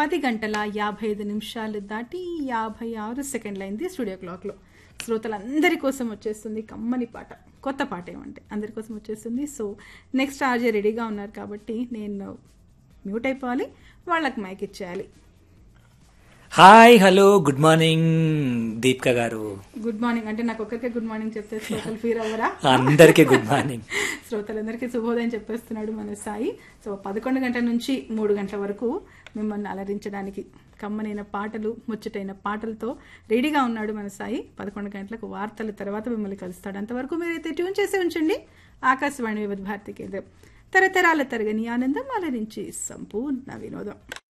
పది గంటల యాభై ఐదు నిమిషాలు దాటి యాభై ఆరు సెకండ్లు అయింది స్టూడియో క్లాక్లో శ్రోతలందరి కోసం వచ్చేస్తుంది కమ్మని పాట కొత్త పాట ఏమంటే అందరి కోసం వచ్చేస్తుంది సో నెక్స్ట్ ఆర్జే రెడీగా ఉన్నారు కాబట్టి నేను మ్యూట్ అయిపోవాలి వాళ్ళకి మైక్ ఇచ్చేయాలి hi hello good morning Deepika గారు గుడ్ మార్నింగ్ అంటే నాకు ఒక్కరికే గుడ్ మార్నింగ్ చెప్తే శ్రోతలు ఫీల్ అవ్వరా అందరికీ గుడ్ మార్నింగ్ శ్రోతలందరికీ శుభోదయం చెప్పేస్తున్నాడు మన సాయి సో పదకొండు గంటల నుంచి మూడు గంటల వరకు మిమ్మల్ని అలరించడానికి కమ్మనైన పాటలు ముచ్చటైన పాటలతో రెడీగా ఉన్నాడు మన సాయి పదకొండు గంటలకు వార్తల తర్వాత మిమ్మల్ని కలుస్తాడు అంతవరకు మీరైతే ట్యూన్ చేసి ఉంచండి ఆకాశవాణి వివిధ భారతి కేంద్రం తరతరాల తరగని ఆనందం అలరించి సంపూర్ణ వినోదం